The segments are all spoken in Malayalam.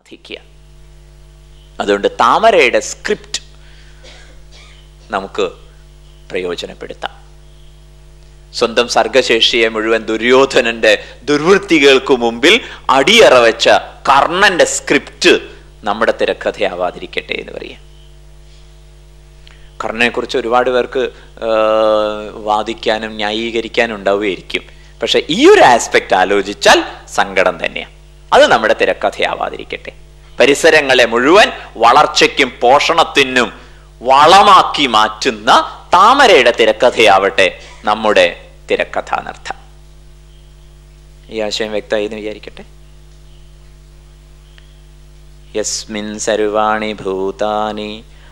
പ്രാർത്ഥിക്കുക അതുകൊണ്ട് താമരയുടെ സ്ക്രിപ്റ്റ് നമുക്ക് പ്രയോജനപ്പെടുത്താം സ്വന്തം സർഗശേഷിയെ മുഴുവൻ ദുര്യോധനന്റെ ദുർവൃത്തികൾക്ക് മുമ്പിൽ അടിയറ വെച്ച കർണന്റെ സ്ക്രിപ്റ്റ് നമ്മുടെ തിരക്കഥയാവാതിരിക്കട്ടെ എന്ന് പറയാം കർണനെക്കുറിച്ച് ഒരുപാട് പേർക്ക് ആ, വാദിക്കാനും ന്യായീകരിക്കാനും ഉണ്ടാവുകയായിരിക്കും പക്ഷെ ഈ ഒരു ആസ്പെക്ട് ആലോചിച്ചാൽ സങ്കടം തന്നെയാണ് അത് നമ്മുടെ തിരക്കഥയാവാതിരിക്കട്ടെ പരിസരങ്ങളെ മുഴുവൻ വളർച്ചയ്ക്കും പോഷണത്തിനും വളമാക്കി മാറ്റുന്ന താമരയുടെ തിരക്കഥയാവട്ടെ നമ്മുടെ തിരക്കഥ എന്നർത്ഥം ഈ ആശയം വ്യക്തമായി എന്ന് വിചാരിക്കട്ടെ യസ്മിൻ സർവാണി ഭൂതാനി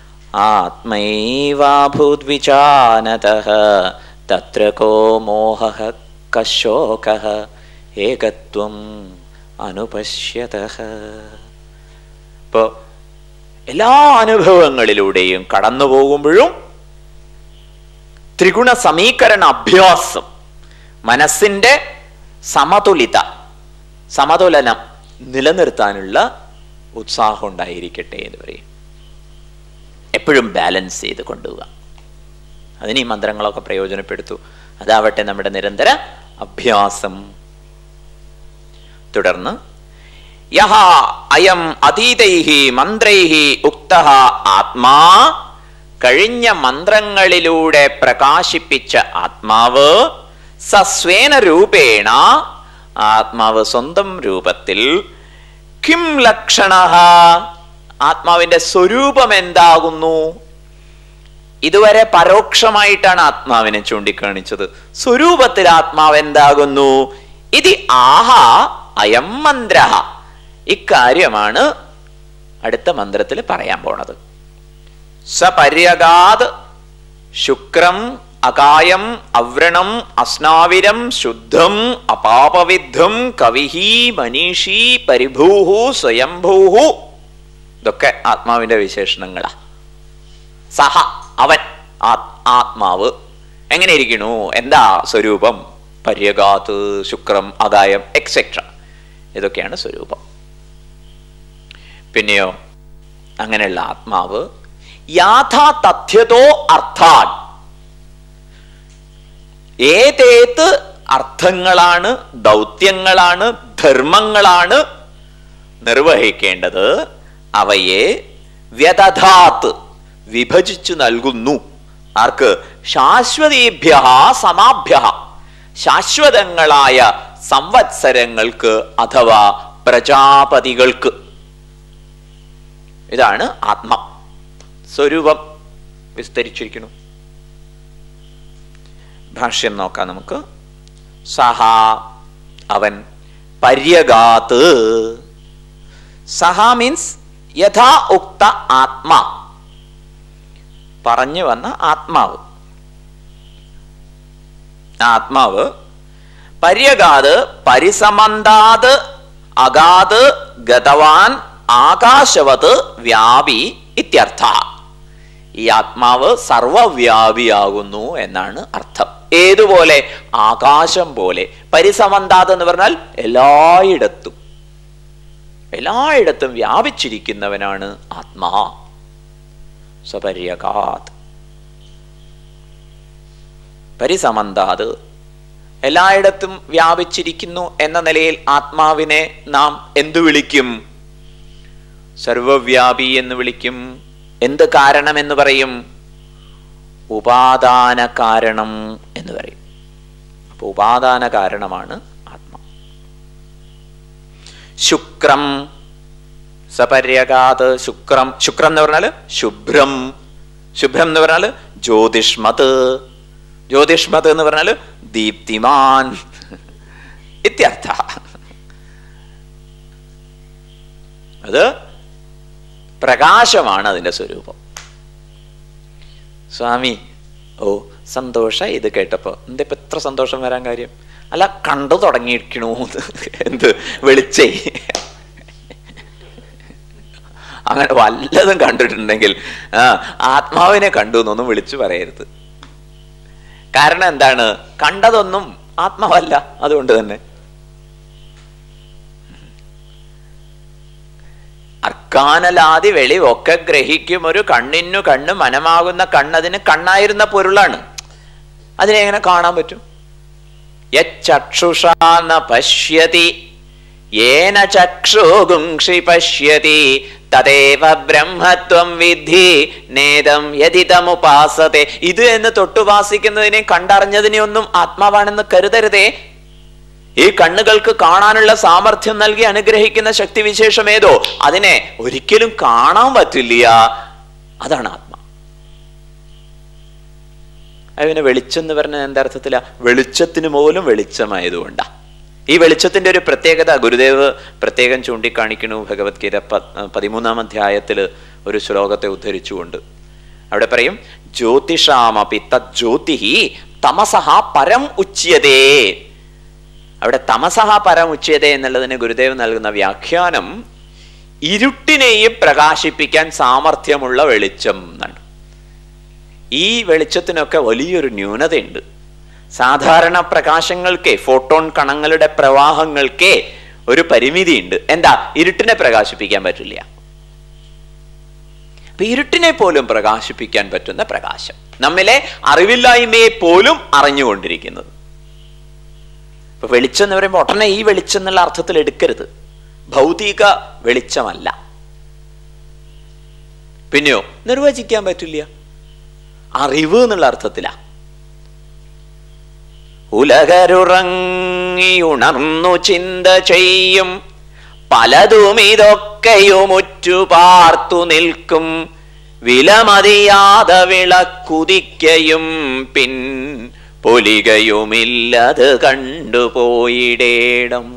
ആത്മൈവാഭൂദ്വിജാനതഃ തത്ര കോ മോഹഃ കശോകഃ ഏകത്വം അനുപശ്യതഃ ഇപ്പോ എല്ലാ അനുഭവങ്ങളിലൂടെയും കടന്നു പോകുമ്പോഴും ത്രിഗുണ സമീകരണ അഭ്യാസം മനസ്സിന്റെ സമതുലിത സമതുലനം നിലനിർത്താനുള്ള ഉത്സാഹം ഉണ്ടായിരിക്കട്ടെ എന്ന് പറയും എപ്പോഴും ബാലൻസ് ചെയ്ത് കൊണ്ടുപോവുക അതിന് ഈ മന്ത്രങ്ങളൊക്കെ പ്രയോജനപ്പെടുത്തു അതാവട്ടെ നമ്മുടെ നിരന്തര അഭ്യാസം തുടർന്ന് യഹ അയം അതീതൈഹി മന്ത്രൈഹി ഉക്ത ആത്മാ കഴിഞ്ഞ മന്ത്രങ്ങളിലൂടെ പ്രകാശിപ്പിച്ച ആത്മാവ് സസ്വേന രൂപേണ ആത്മാവ് സ്വന്തം രൂപത്തിൽ കിം ലക്ഷണ ആത്മാവിന്റെ സ്വരൂപം എന്താകുന്നു ഇതുവരെ പരോക്ഷമായിട്ടാണ് ആത്മാവിനെ ചൂണ്ടിക്കാണിച്ചത് സ്വരൂപത്തിൽ ആത്മാവ് എന്താകുന്നു ഇത് ആഹ അയം മന്ത്ര ഇക്കാര്യമാണ് അടുത്ത മന്ത്രത്തിൽ പറയാൻ പോണത് സപര്യഗാത് ശുക്രം അകായം അവ്രണം അസ്നാവിരം ശുദ്ധം അപാപവിദ്ധം കവിഹി മനീഷി പരിഭൂഹു സ്വയംഭൂഹു ഇതൊക്കെ ആത്മാവിന്റെ വിശേഷണങ്ങളാ സഹ അവൻ ആ- ആത്മാവ് എങ്ങനെ ഇരിക്കണു എന്താ സ്വരൂപം പര്യഗാത്ത് ശുക്രം അകായം എക്സെട്ര ഇതൊക്കെയാണ് സ്വരൂപം പിന്നെയോ അങ്ങനെയുള്ള ആത്മാവ് യാഥാ തഥ്യതോ അർത്ഥാൻ ഏതേത് അർത്ഥങ്ങളാണ് ദൗത്യങ്ങളാണ് ധർമ്മങ്ങളാണ് നിർവഹിക്കേണ്ടത് അവയെ വ്യതധാത്ത് വിഭജിച്ചു നൽകുന്നു ആർക്ക് ശാശ്വതീഭ്യ സമാഭ്യ ശാശ്വതങ്ങളായ സംവത്സരങ്ങൾക്ക് അഥവാ പ്രജാപതികൾക്ക് ഇതാണ് ആത്മ സ്വരൂപം വിസ്തരിച്ചിരിക്കുന്നു ഭാഷ്യം നോക്കാം നമുക്ക് സഹ അവൻ പര്യഗാത്ത് സഹ മീൻസ് യഥാ ഉക്ത ആത്മാ പറഞ്ഞു വന്ന ആത്മാവ് ആ ആത്മാവ് പര്യഗാത് പരിസമന്താത് അഗാത് ഗതവാൻ ആകാശവത് വ്യാപി ഇത്യർത്ഥ ഈ ആത്മാവ് സർവവ്യാപിയാകുന്നു എന്നാണ് അർത്ഥം ഏതുപോലെ ആകാശം പോലെ പരിസമന്താത് എന്ന് പറഞ്ഞാൽ എല്ലായിടത്തും എല്ലായിടത്തും വ്യാപിച്ചിരിക്കുന്നവനാണ് ആത്മാ സപര്യകാത് പരിസമന്താത് എല്ലായിടത്തും വ്യാപിച്ചിരിക്കുന്നു എന്ന നിലയിൽ ആത്മാവിനെ നാം എന്തു വിളിക്കും സർവവ്യാപി എന്ന് വിളിക്കും എന്ത് കാരണം എന്ന് പറയും ഉപാദാന കാരണം എന്ന് പറയും അപ്പൊ ഉപാദാന കാരണമാണ് ആത്മ ശുക്രം സപര്യകാത് ശുക്രം ശുക്രം എന്ന് പറഞ്ഞാൽ ശുഭ്രം ശുഭ്രം എന്ന് പറഞ്ഞാൽ ജ്യോതിഷ്മത് ജ്യോതിഷ്മത് എന്ന് പറഞ്ഞാൽ ദീപ്തിമാൻ ഇത്യർത്ഥ അത് പ്രകാശമാണ് അതിന്റെ സ്വരൂപം സ്വാമി ഓ സന്തോഷ ഇത് കേട്ടപ്പോ എന്തിപ്പോ എത്ര സന്തോഷം വരാൻ കാര്യം അല്ല കണ്ടു തുടങ്ങിയിരിക്കണു എന്ത് വെളിച്ചേ അങ്ങനെ വല്ലതും കണ്ടിട്ടുണ്ടെങ്കിൽ ആ ആത്മാവിനെ കണ്ടു എന്നൊന്നും വിളിച്ചു പറയരുത് കാരണം എന്താണ് കണ്ടതൊന്നും ആത്മാവല്ല അതുകൊണ്ട് തന്നെ കാനലാതി വെളി ഒക്കെ ഗ്രഹിക്കും ഒരു കണ്ണിനു കണ്ണ് മനമാകുന്ന കണ്ണതിന് കണ്ണായിരുന്ന പൊരുളാണ് അതിനെ എങ്ങനെ കാണാൻ പറ്റും യക്ഷുഷാന പശ്യതി യേന ചക്ഷുഗുംഷി പശ്യതി തദേവ ബ്രഹ്മത്വം വിധി നേതം യതിതമുപാസത്തെ ഇത് എന്ന് തൊട്ടുപാസിക്കുന്നതിനെ കണ്ടറിഞ്ഞതിനെ ഒന്നും ആത്മാവാണെന്ന് കരുതരുതേ ഈ കണ്ണുകൾക്ക് കാണാനുള്ള സാമർഥ്യം നൽകി അനുഗ്രഹിക്കുന്ന ശക്തിവിശേഷം ഏതോ അതിനെ ഒരിക്കലും കാണാൻ പറ്റില്ല അതാണ് ആത്മ അതിന് വെളിച്ചം എന്ന് പറഞ്ഞ എന്താ അർത്ഥത്തില വെളിച്ചത്തിന് പോലും വെളിച്ചമായതുകൊണ്ടാ ഈ വെളിച്ചത്തിന്റെ ഒരു പ്രത്യേകത ഗുരുദേവ് പ്രത്യേകം ചൂണ്ടിക്കാണിക്കണു ഭഗവത്ഗീത പതിമൂന്നാം അധ്യായത്തിൽ ഒരു ശ്ലോകത്തെ ഉദ്ധരിച്ചുകൊണ്ട് അവിടെ പറയും ജ്യോതിഷാമപി തജ്യോതി തമസഹ പരം ഉച്യതേ അവിടെ തമസഹ പരം ഉച്യതേ എന്നുള്ളതിന് ഗുരുദേവ് നൽകുന്ന വ്യാഖ്യാനം ഇരുട്ടിനെയും പ്രകാശിപ്പിക്കാൻ സാമർഥ്യമുള്ള വെളിച്ചം എന്നാണ് ഈ വെളിച്ചത്തിനൊക്കെ വലിയൊരു ന്യൂനതയുണ്ട് സാധാരണ പ്രകാശങ്ങൾക്ക് ഫോട്ടോൺ കണങ്ങളുടെ പ്രവാഹങ്ങൾക്ക് ഒരു പരിമിതിയുണ്ട് എന്താ ഇരുട്ടിനെ പ്രകാശിപ്പിക്കാൻ പറ്റില്ല അപ്പൊ ഇരുട്ടിനെ പോലും പ്രകാശിപ്പിക്കാൻ പറ്റുന്ന പ്രകാശം നമ്മിലെ അറിവില്ലായ്മയെ പോലും അറിഞ്ഞുകൊണ്ടിരിക്കുന്നത് ഇപ്പൊ വെളിച്ചം എന്ന് പറയുമ്പോൾ ഉടനെ ഈ വെളിച്ചം എന്നുള്ള അർത്ഥത്തിൽ എടുക്കരുത് ഭൗതിക വെളിച്ചമല്ല പിന്നെയോ നിർവചിക്കാൻ പറ്റില്ല അറിവ് എന്നുള്ള അർത്ഥത്തിലാ ഉലകരുറങ്ങിയുണർന്നു ചിന്ത ചെയ്യും പലതും ഇതൊക്കെയും ഉറ്റുപാർത്തു നിൽക്കും വിലമതിയാതെ വിളക്കുതിക്കയും പിൻ പൊലികയുമില്ലത് കണ്ടുപോയിടേണം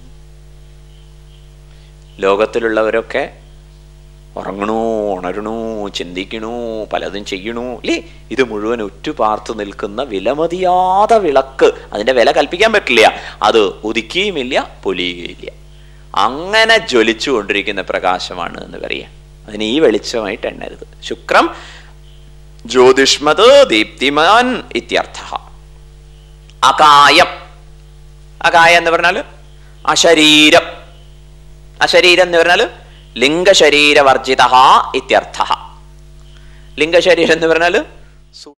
ലോകത്തിലുള്ളവരൊക്കെ ഉറങ്ങണു ഉണരണു ചിന്തിക്കണു പലതും ചെയ്യണു അല്ലേ ഇത് മുഴുവൻ ഉറ്റുപാർത്തു നിൽക്കുന്ന വിലമതിയാതെ വിളക്ക് അതിന്റെ വില കൽപ്പിക്കാൻ പറ്റില്ല അത് ഉദിക്കുകയുമില്ല പൊലിയുകയില്ല അങ്ങനെ ജ്വലിച്ചു കൊണ്ടിരിക്കുന്ന പ്രകാശമാണ് എന്ന് പറയാം അതിന് ഈ വെളിച്ചമായിട്ട് എണ്ണരുത് ശുക്രം ജ്യോതിഷ്മത് ദീപ്തിമാൻ ഇത്യർത്ഥ അകായം അകായ എന്ന് പറഞ്ഞാൽ അശരീരം അശരീരം എന്ന് പറഞ്ഞാൽ ലിംഗശരീരവർജിത ഇത്യർത്ഥ ലിംഗശരീരം എന്ന് പറഞ്ഞാൽ